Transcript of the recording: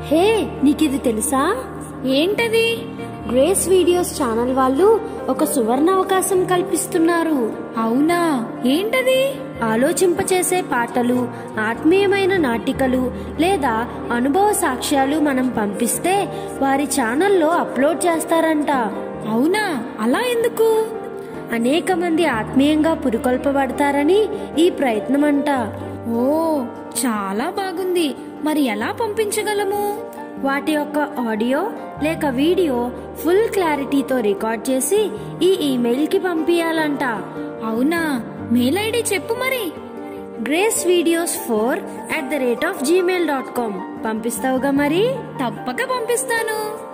హే నీకిది తెలుసా ఏంటది గ్రేస్ వీడియోస్ ఛానల్ వాళ్ళు ఒక సువర్ణ అవకాశం కల్పిస్తున్నారు అవునా ఏంటది ఆలోచింపచేసే పాటలు ఆత్మీయమైన నాటికలు లేదా అనుభవ సాక్ష్యాలు మనం పంపిస్తే వారి ఛానల్లో అప్లోడ్ చేస్తారంట అవునా అలా ఎందుకు అనేక మంది ఆత్మీయంగా పురుకొల్పబడతారని ఈ ప్రయత్నం అంట ఓ చాలా బాగుంది మరి ఎలా పంపించగలము వాటి యొక్క ఆడియో లేక వీడియో ఫుల్ క్లారిటీతో రికార్డ్ చేసి ఈ ఈమెయిల్కి పంపించాలంట అవునా మెయిల్ ఐడి చెప్పు మరి grace videos four at the rate of Gmail dot com పంపిస్తావుగా మరి తప్పక పంపిస్తాను